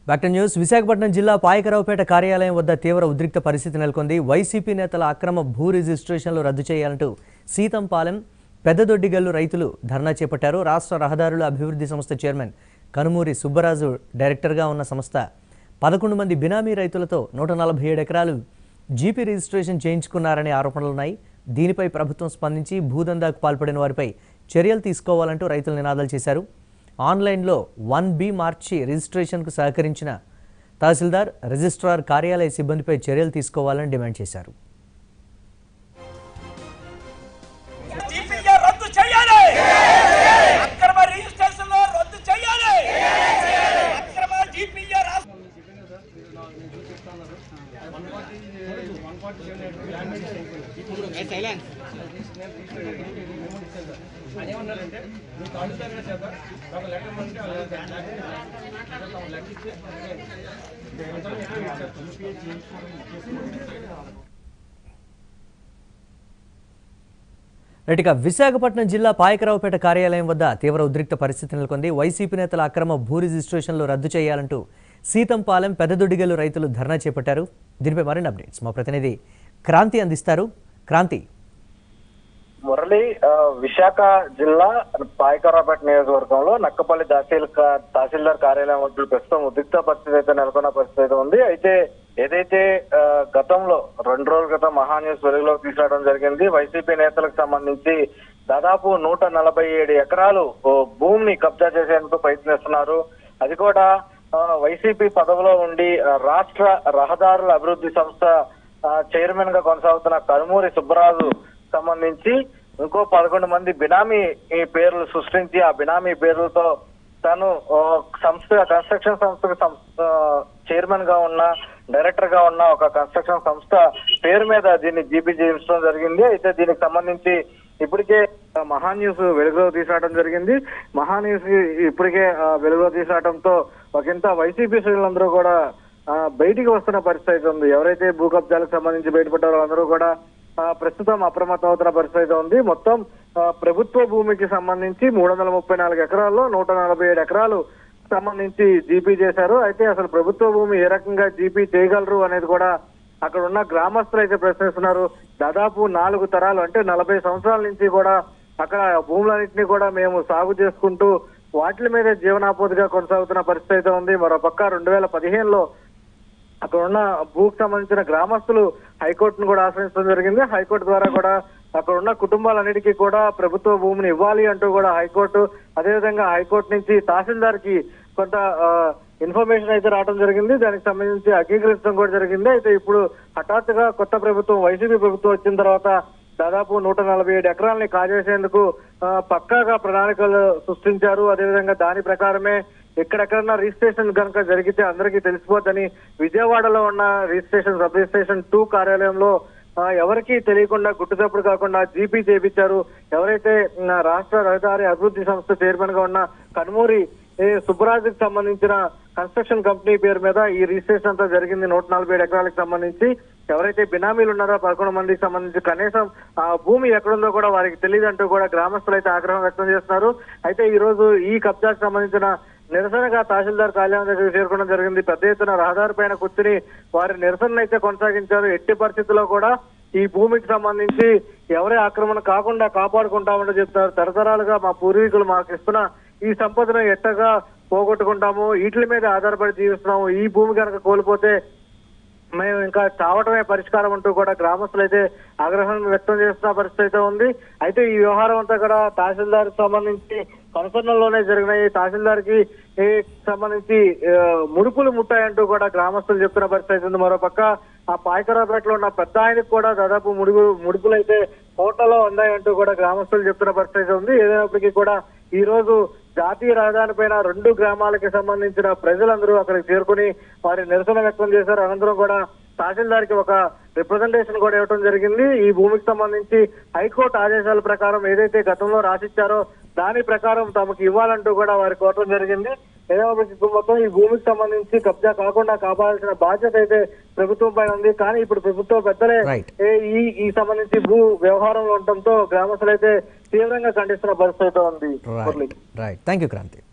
Back to news Visakhapatnam జిల్లా పాయకరావుపేట కార్యాలయం వద్ద తీవ్ర ఉద్రిక్త పరిస్థితి నెలకొంది వైసీపీ నేతల అక్రమ భూ రిజిస్ట్రేషన్లు రద్దు చేయాలంటూ సీతంపాలెం పెద్దదొడ్డిగల్లు రైతులు ధర్నా చేపట్టారు రాష్ట్ర రహదారుల అభివృద్ధి సంస్థ చైర్మన్ కనుమూరి సుబ్బరాజు డైరెక్టర్గా ఉన్న సంస్థ పదకొండు మంది బినామీ రైతులతో నూట నలభై ఏడు ఎకరాలు జీపీ రిజిస్ట్రేషన్ చేయించుకున్నారనే ఆరోపణలున్నాయి దీనిపై ప్రభుత్వం స్పందించి భూదందాకు పాల్పడిన వారిపై చర్యలు తీసుకోవాలంటూ రైతులు నినాదాలు చేశారు ఆన్లైన్లో వన్ బి మార్చి రిజిస్ట్రేషన్కు సహకరించిన తహసీల్దార్ రిజిస్ట్రార్ కార్యాలయ సిబ్బందిపై చర్యలు తీసుకోవాలని డిమాండ్ చేశారు జీపీఆర్ రద్దు చేయాలి అక్రమ రిజిస్ట్రేషన్ లో రద్దు చేయాలి అక్రమ జీపీఆర్ రైట్ ఇక విశాఖపట్నం జిల్లా పాయకరావుపేట కార్యాలయం వద్ద తీవ్ర ఉద్రిక్త పరిస్థితి నెలకొంది వైసీపీ నేతల అక్రమ భూ రిజిస్ట్రేషన్లు రద్దు చేయాలంటూ సీతంపాలెం పెద్దదొడ్డిగలు రైతులు ధర్నా చేపట్టారు దీనిపై మరిన్ని అప్డేట్స్ మా ప్రతినిధి క్రాంతి అందిస్తారు క్రాంతి మురళి ఆ, విశాఖ జిల్లా పాయకరాపేట నియోజకవర్గంలో నక్కపల్లి తహసీల్ కా- తహసీల్దార్ కార్యాలయం వద్ద ప్రస్తుతం ఉద్రిక్త పరిస్థితి అయితే నెలకొన్న పరిస్థితి అయితే ఉంది అయితే ఏదైతే ఆ, గతంలో రెండు రోజుల క్రితం మహా న్యూస్ వెలుగులోకి తీసుకురావడం జరిగింది వైసీపీ నేతలకు సంబంధించి దాదాపు నూట నలభై ఏడు ఎకరాలు ఓ, భూమిని కబ్జా చేసేందుకు ప్రయత్నిస్తున్నారు అది కూడా ఆ, వైసీపీ పదవిలో ఉండి ఆ, రాష్ట్ర రహదారుల అభివృద్ధి సంస్థ చైర్మన్ గా కొనసాగుతున్న కరుమూరి సుబ్బరాజు సంబంధించి ఇంకో పదకొండు మంది బినామీ ఈ పేర్లు సృష్టించి ఆ బినామీ పేర్లతో తను ఓ, సంస్థ కన్స్ట్రక్షన్ సంస్థకు చైర్మన్ గా ఉన్న డైరెక్టర్ గా ఉన్న ఒక కన్స్ట్రక్షన్ సంస్థ పేరు మీద దీన్ని జీపీ చేయించడం జరిగింది అయితే దీనికి సంబంధించి ఇప్పటికే ఆ, మహా న్యూస్ వెలుగులో తీసుకురావడం జరిగింది మహా న్యూస్ ఇప్పటికే ఆ, వెలుగులో తీసుకురావడంతో ఒకంత వైసీపీ శ్రేణులందరూ కూడా ఆ, బయటికి వస్తున్న పరిస్థితి అయితే ఉంది ఎవరైతే భూ కబ్జాలకు సంబంధించి బయటపడ్డారో అందరూ కూడా ఆ, ప్రస్తుతం అప్రమత్తం అవుతున్న పరిస్థితి అయితే ఉంది మొత్తం ఆ, ప్రభుత్వ భూమికి సంబంధించి మూడు వందల ముప్పై నాలుగు ఎకరాల్లో నూట నలభై ఏడు ఎకరాలు సంబంధించి జీపీ చేశారు అయితే అసలు ప్రభుత్వ భూమి ఏ రకంగా జీపీ చేయగలరు అనేది కూడా అక్కడ ఉన్న గ్రామస్తులు అయితే ప్రశ్నిస్తున్నారు దాదాపు నాలుగు తరాలు అంటే నలభై సంవత్సరాల నుంచి కూడా అక్కడ భూములన్నింటినీ కూడా మేము సాగు చేసుకుంటూ వాటి మీద జీవనాపోదిగా కొనసాగుతున్న పరిస్థితి అయితే ఉంది మరో పక్క రెండు వేల పదిహేనులో అక్కడ ఉన్న భూకు సంబంధించిన గ్రామస్తులు హైకోర్టును కూడా ఆశ్రయించడం జరిగింది హైకోర్టు ద్వారా కూడా అక్కడ ఉన్న కుటుంబాలన్నిటికీ కూడా ప్రభుత్వ భూమిని ఇవ్వాలి అంటూ కూడా హైకోర్టు అదేవిధంగా హైకోర్టు నుంచి తహసీల్దార్ కి కొంత ఇన్ఫర్మేషన్ అయితే రావడం జరిగింది దానికి సంబంధించి అంగీకరించడం కూడా జరిగింది అయితే ఇప్పుడు హఠాత్తుగా కొత్త ప్రభుత్వం వైసీపీ ప్రభుత్వం వచ్చిన తర్వాత దాదాపు నూట నలభై ఏడు ఎకరాలని కాజేసేందుకు ఆ, పక్కాగా ప్రణాళికలు సృష్టించారు అదేవిధంగా దాని ప్రకారమే ఎక్కడెక్కడన్నా రిజిస్ట్రేషన్ కనుక జరిగితే అందరికీ తెలిసిపోద్దని విజయవాడలో ఉన్న రిజిస్ట్రేషన్ సబ్ రిజిస్ట్రేషన్ టూ కార్యాలయంలో ఆ, ఎవరికీ తెలియకుండా గుట్టుచప్పుడు కాకుండా జీపీ చేపించారు ఎవరైతే ఉమ్, రాష్ట్ర రహదారి అభివృద్ధి సంస్థ చైర్మన్ గా ఉన్న కనుమూరి ఏ సుబ్బరాజుకి సంబంధించిన కన్స్ట్రక్షన్ కంపెనీ పేరు మీద ఈ రిజిస్ట్రేషన్ అంతా జరిగింది నూట నలభై ఏడు ఎకరాలకు సంబంధించి ఎవరైతే బినామీలు ఉన్నారో పదకొండు మందికి సంబంధించి కనీసం ఆ భూమి ఎక్కడుందో కూడా వారికి తెలియదు అంటూ కూడా గ్రామస్తులు అయితే ఆగ్రహం వ్యక్తం చేస్తున్నారు అయితే ఈ రోజు ఈ కబ్జాకు సంబంధించిన నిరసనగా తహసీల్దార్ కార్యాలయం దగ్గరికి చేరుకోవడం జరిగింది పెద్ద ఎత్తున రహదారి పైన కూర్చుని వారి నిరసన అయితే కొనసాగించారు ఎట్టి పరిస్థితుల్లో కూడా ఈ భూమికి సంబంధించి ఎవరే ఆక్రమణ కాకుండా కాపాడుకుంటామంటూ చెప్తున్నారు తరతరాలుగా మా పూర్వీకులు మాకు ఇస్తున్న ఈ సంపదను ఎట్టగా పోగొట్టుకుంటాము వీటి మీద ఆధారపడి జీవిస్తున్నాము ఈ భూమి కనుక కోల్పోతే మేము ఇంకా చావటమే పరిష్కారం అంటూ కూడా గ్రామస్తులు అయితే ఆగ్రహం వ్యక్తం చేస్తున్న పరిస్థితి అయితే ఉంది అయితే ఈ వ్యవహారం అంతా కూడా తహసీల్దార్ సంబంధించి కనుసరణలోనే జరిగినాయి తహసీల్దార్ కి ఏ సంబంధించి ఆ, ముడుపులు ముట్టాయంటూ కూడా గ్రామస్తులు చెప్తున్న పరిస్థితి అయితే ఉంది మరోపక్క ఆ పాయకరాపేటలో ఉన్న పెద్ద ఆయనకు కూడా దాదాపు ముడుపు ముడుపులు అయితే కోటలో ఉన్నాయంటూ కూడా గ్రామస్తులు చెప్తున్న పరిస్థితి అయితే ఉంది ఏదైనప్పటికీ కూడా ఈ రోజు జాతీయ రహదారి పైన రెండు గ్రామాలకి సంబంధించిన ప్రజలందరూ అక్కడికి చేరుకుని వారి నిరసన వ్యక్తం చేశారు అనంతరం కూడా తహసీల్దార్ కి ఒక రిప్రజెంటేషన్ కూడా ఇవ్వడం జరిగింది ఈ భూమికి సంబంధించి హైకోర్టు ఆదేశాల ప్రకారం ఏదైతే గతంలో రాసిచ్చారో దాని ప్రకారం తమకు ఇవ్వాలంటూ కూడా వారి కోరడం జరిగింది ఏదైనప్పటికీ మొత్తం ఈ భూమికి సంబంధించి కబ్జా కాకుండా కాపాడాల్సిన బాధ్యత అయితే ప్రభుత్వం పైన ఉంది కానీ ఇప్పుడు ప్రభుత్వం పెద్దలే Right. ఏ ఈ ఈ సంబంధించి భూ వ్యవహారంలో ఉండటంతో గ్రామస్తులు అయితే తీవ్రంగా ఖండిస్తున్న పరిస్థితి అయితే ఉంది Murali. Right right thank you Kranti